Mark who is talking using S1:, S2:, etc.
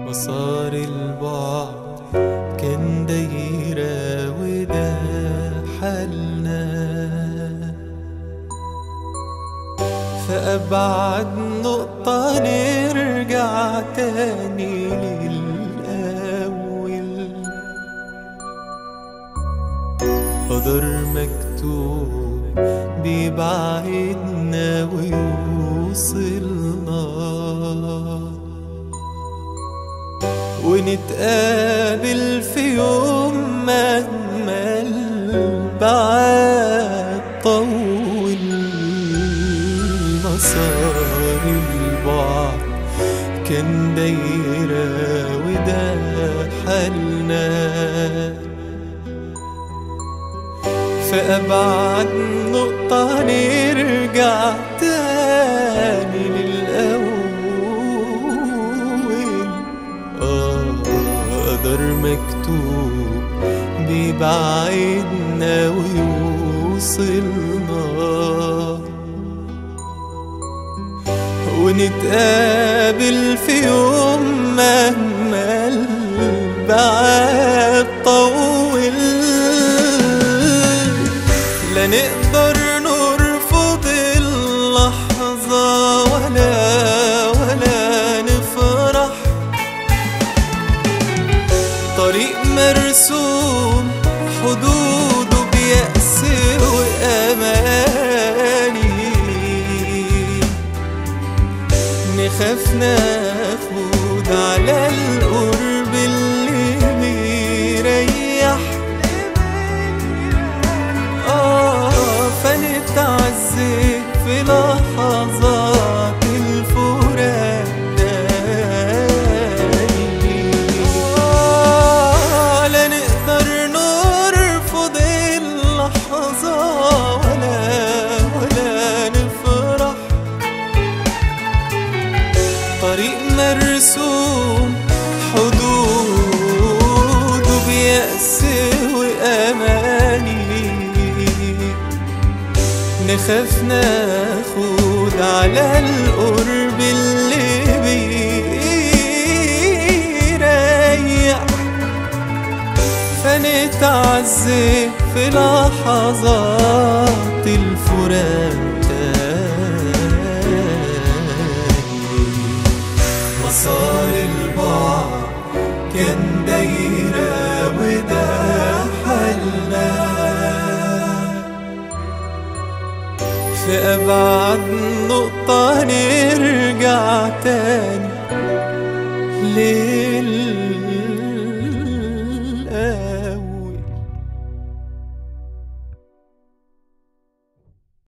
S1: مسار البعد كان دايرة وده حالنا فأبعد نقطة نرجع تاني للأول قدر مكتوب بيبعدنا ويوصلنا ونتقابل في يوم مهما البعاد طول مسار البعد كان دايرة وده حالنا فأبعد نقطة نرجع تاني للأول آه قدر مكتوب بيبعدنا ويوصلنا ونتقابل في يوم مهما البعاد طول لا نقدر نرفض اللحظة ولا ولا نفرح طريق مرسوم حدوده بيأس وأماني نخاف ناخد على القرب اللي بيريح آه فنتعذب في لحظات الفراق تاني آه لا نقدر نرفض اللحظة ولا ولا نفرح طريق مرسوم حدوده بيأس وأماني نخاف ناخد على القرب اللي بيريح فنتعذب في لحظات الفراق تاني مسار البعد كان دايرة وده حالنا في أبعد نقطة نرجع تاني لل